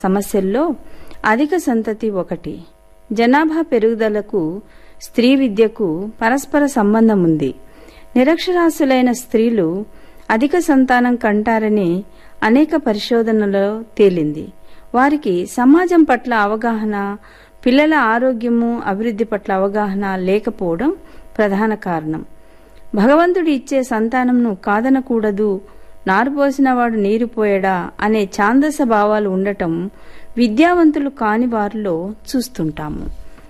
సమస్యల్లో అధిక సంతతి ఒకటి జనాభా పెరుగుదలకు స్త్రీ విద్యకు పరస్పర సంబంధం ఉంది నిరక్షరాస్యులైన స్త్రీలు అధిక సంతానం కంటారని అనేక పరిశోధనలలో తేలింది వారికి సమాజం పట్ల అవగాహన పిల్లల ఆరోగ్యము అభివృద్ధి పట్ల అవగాహన లేకపోవడం ప్రధాన కారణం భగవంతుడు ఇచ్చే సంతానంను కాదనకూడదు నారుపోసిన వాడు నీరు పోయడా అనే ఛాందస భావాలు ఉండటం విద్యావంతులు కాని వారిలో చూస్తుంటాము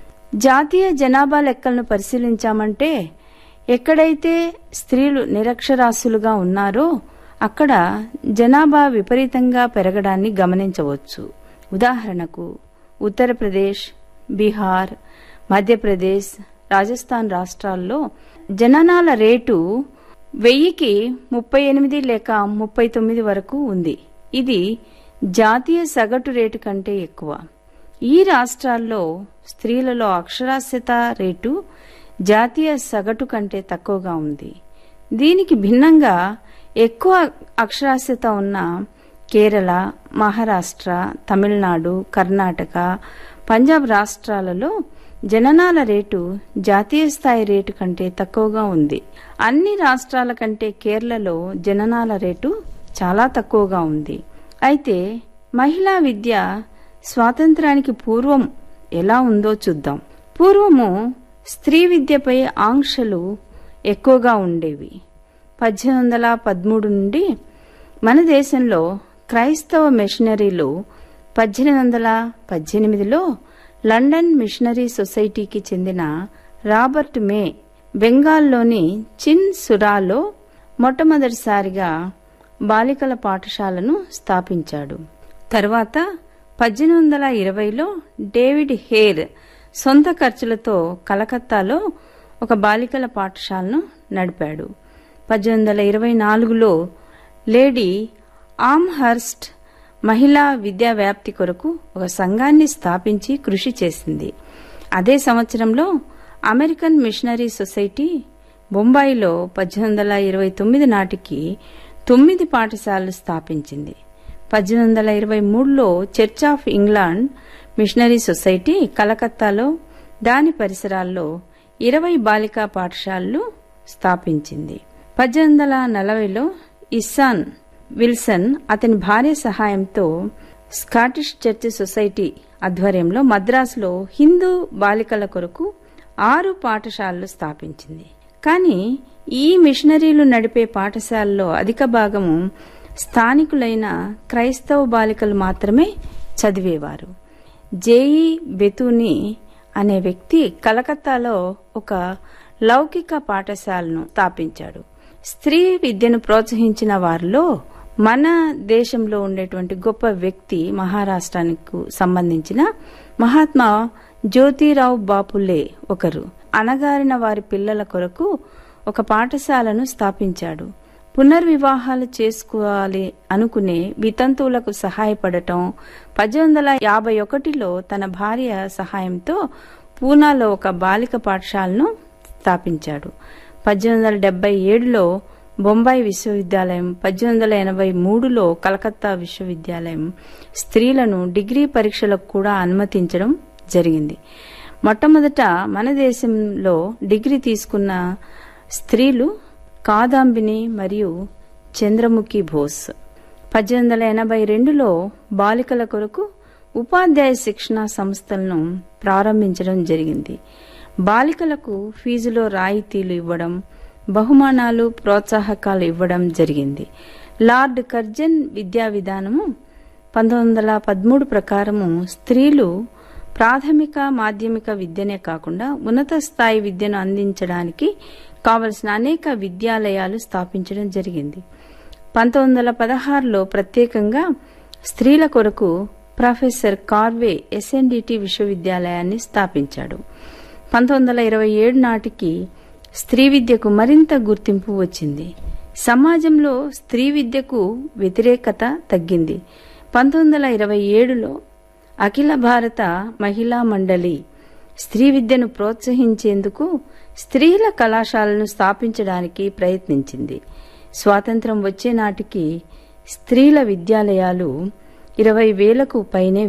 జాతీయ జనాభా లెక్కలను పరిశీలించామంటే ఎక్కడైతే స్త్రీలు నిరక్షరాస్యులుగా ఉన్నారో అక్కడ జనాభా విపరీతంగా పెరగడాన్ని గమనించవచ్చు ఉదాహరణకు ఉత్తరప్రదేశ్ బీహార్ మధ్యప్రదేశ్ రాజస్థాన్ రాష్ట్రాల్లో జననాల రేటు వెయ్యికి ముప్పై ఎనిమిది లేక ముప్పై తొమ్మిది వరకు ఉంది ఇది జాతీయ సగటు రేటు కంటే ఎక్కువ ఈ రాష్ట్రాల్లో స్త్రీలలో అక్షరాస్యత రేటు జాతీయ సగటు కంటే తక్కువగా ఉంది దీనికి భిన్నంగా ఎక్కువ అక్షరాస్యత ఉన్న కేరళ మహారాష్ట్ర తమిళనాడు కర్ణాటక పంజాబ్ రాష్ట్రాలలో జననాల రేటు జాతీయ స్థాయి రేటు కంటే తక్కువగా ఉంది అన్ని రాష్ట్రాల కంటే కేరళలో జననాల రేటు చాలా తక్కువగా ఉంది అయితే మహిళా విద్య స్వాతంత్రానికి పూర్వం ఎలా ఉందో చూద్దాం పూర్వము స్త్రీ విద్యపై ఆంక్షలు ఎక్కువగా ఉండేవి పద్దెనిమిది వందల పదమూడు నుండి మన దేశంలో క్రైస్తవ మిషనరీలు పద్దెనిమిది వందల పద్దెనిమిదిలో లండన్ మిషనరీ సొసైటీకి చెందిన రాబర్ట్ మే బెంగాల్లోని చిన్ సురాలో మొట్టమొదటిసారిగా బాలికల పాఠశాలను స్థాపించాడు తర్వాత పద్దెనిమిది వందల ఇరవైలో డేవిడ్ హేర్ సొంత ఖర్చులతో కలకత్తాలో ఒక బాలికల పాఠశాలను నడిపాడు పద్దెనిమిది వందల ఇరవై నాలుగులో లేడీ ఆమ్హర్స్ట్ మహిళా విద్యా వ్యాప్తి కొరకు ఒక సంఘాన్ని స్థాపించి కృషి చేసింది అదే సంవత్సరంలో అమెరికన్ మిషనరీ సొసైటీ బొంబాయిలో పద్దెనిమిది వందల ఇరవై తొమ్మిది నాటికి తొమ్మిది పాఠశాలలు స్థాపించింది పద్దెనిమిది వందల ఇరవై మూడులో church of England missionary society కలకత్తాలో దాని పరిసరాల్లో ఇరవై బాలికా పాఠశాలలు స్థాపించింది పద్దెనిమిది వందల నలభైలో ఇస్సాన్ విల్సన్ అతని భార్య సహాయంతో స్కాటిష్ చర్చ్ సొసైటీ ఆధ్వర్యంలో మద్రాసులో హిందూ బాలికల కొరకు ఆరు పాఠశాలలు స్థాపించింది కానీ ఈ మిషనరీలు నడిపే పాఠశాలలో అధిక భాగము స్థానికులైన క్రైస్తవ బాలికలు మాత్రమే చదివేవారు జేఈ బెతూని అనే వ్యక్తి కలకత్తాలో ఒక లౌకిక పాఠశాలను స్థాపించాడు స్త్రీ విద్యను ప్రోత్సహించిన వారిలో మన దేశంలో ఉండేటువంటి గొప్ప వ్యక్తి మహారాష్ట్రానికి సంబంధించిన మహాత్మా జ్యోతిరావు బాపులే ఒకరు అణగారిన వారి పిల్లల కొరకు ఒక పాఠశాలను స్థాపించాడు పునర్వివాహాలు చేసుకోవాలి అనుకునే వితంతువులకు సహాయపడటం పద్దెనిమిది వందల యాభై ఒకటిలో తన భార్య సహాయంతో పూనాలో ఒక బాలిక పాఠశాలను స్థాపించాడు పద్దెనిమిది వందల డెబ్బై ఏడులో బొంబాయి విశ్వవిద్యాలయం పద్దెనిమిది వందల ఎనభై మూడులో కలకత్తా విశ్వవిద్యాలయం స్త్రీలను డిగ్రీ పరీక్షలకు కూడా అనుమతించడం జరిగింది మొట్టమొదట మన దేశంలో డిగ్రీ తీసుకున్న స్త్రీలు కాదాంబిని మరియు చంద్రముఖి బోస్ పద్దెనిమిది వందల ఎనభై రెండులో బాలికల కొరకు ఉపాధ్యాయ శిక్షణా సంస్థలను ప్రారంభించడం జరిగింది బాలికలకు ఫీజులో రాయితీలు ఇవ్వడం బహుమానాలు ప్రోత్సాహకాలు ఇవ్వడం జరిగింది లార్డ్ కర్జన్ విద్యా విధానము పంతొమ్మిది వందల పదమూడు ప్రకారము స్త్రీలు ప్రాథమిక మాధ్యమిక విద్యనే కాకుండా ఉన్నత స్థాయి విద్యను అందించడానికి కావలసిన అనేక విద్యాలయాలు స్థాపించడం జరిగింది పంతొమ్మిది వందల పదహారులో ప్రత్యేకంగా స్త్రీల కొరకు ప్రొఫెసర్ కార్వే ఎస్ఎన్డిటి విశ్వవిద్యాలయాన్ని స్థాపించాడు పంతొమ్మిది వందల ఇరవై ఏడు నాటికి స్త్రీ విద్యకు మరింత గుర్తింపు వచ్చింది సమాజంలో స్త్రీ విద్యకు వ్యతిరేకత తగ్గింది పంతొమ్మిది వందల ఇరవై ఏడులో అఖిల భారత మహిళా మండలి స్త్రీ విద్యను ప్రోత్సహించేందుకు స్త్రీల కళాశాలను స్థాపించడానికి ప్రయత్నించింది స్వాతంత్రం వచ్చే నాటికి స్త్రీల విద్యాలయాలు ఇరవై వేలకు పైనే